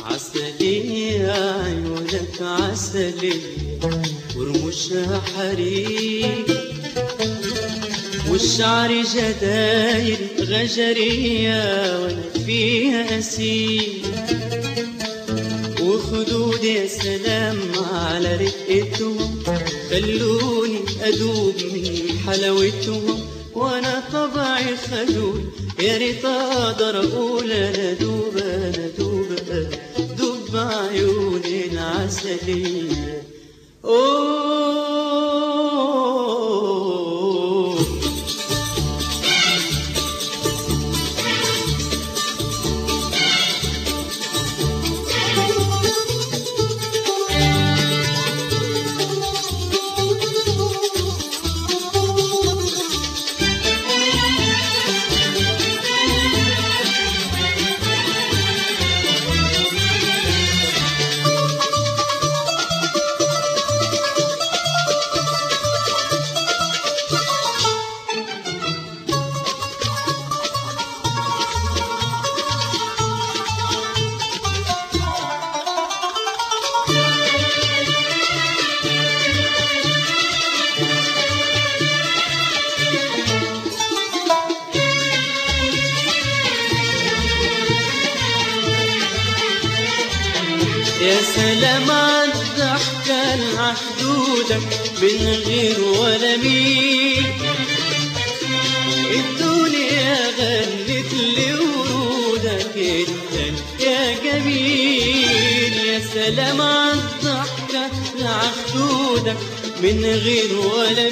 عسلية عيونك عسلية ورموشها حرير والشعر جداير غجرية وانا فيها أسير وخدود يا سلام على رقتهم خلوني أدوب من حلاوتهم وانا طبعي خجول يا ريت اقدر اقول انا دوب انا دوب دوب بعيوني العسلية أوه يا سلام عالضحكة العحدودك من غير ولا مين الدنيا غنت لي ورودك انت يا جميل يا سلام عالضحكة العحدودك من غير ولا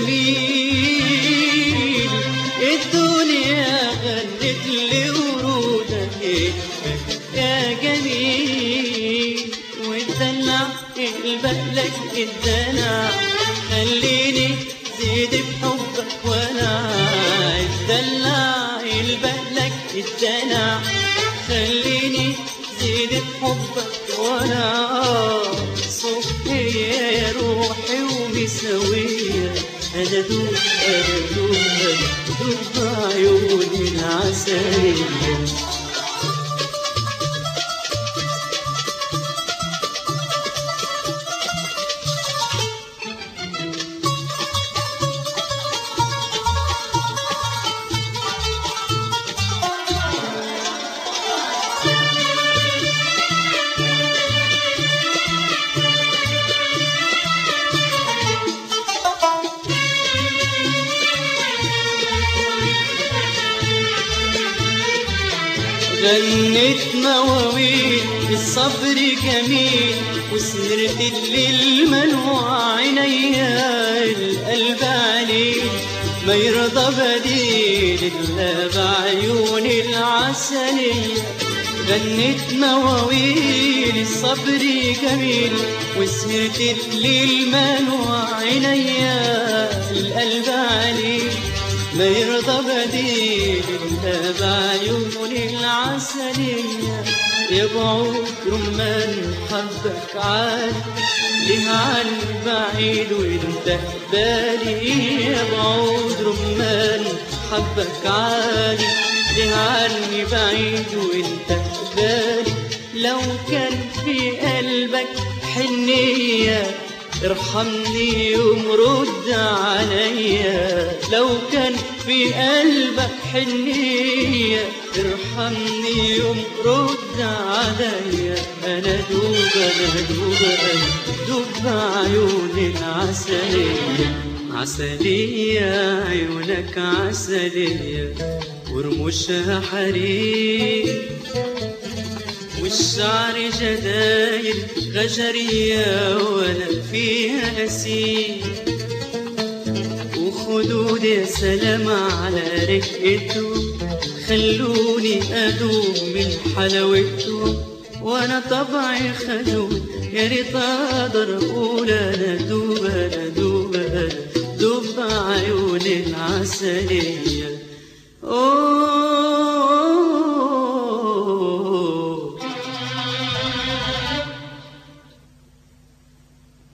مين الدنيا غنت لي ورودك انت يا جميل والدلع البقلك الدلع خليني زيد بحبك وانا الدلع البقلك الدلع خليني زيد بحبك وانا صبحية يا روحي ومساوية انا دوب انا دوب أنا دوب عيوني العسلية غنت مواويل الصبر جميل وسهرت الليل منوع عينيا القلب عليه ما يرضى بديل الا بعيون العسلية غنت مواويل الصبر جميل وسهرت الليل منوع عينيا القلب عليه ما يرضى بديل الا بعيون العسلية يا بعود رمان حبك عالي ليه عني بعيد وانت بالي يا بعود رمان حبك عالي ليه عني بعيد وانت بالي لو كان في قلبك حنيه ارحمني ومرد عليا لو كان في قلبك حنية ارحمني ومرد عليا انا دوب انا دوب انا دوب عيون العسلية عسلية عيونك عسلية ورموشها حرير والشعر جدايل غجرية وانا فيها أسير وخدود يا سلام على رقته خلوني أدوم من حلاوته وانا طبعي خجول يا ريت اقدر اقول انا دوب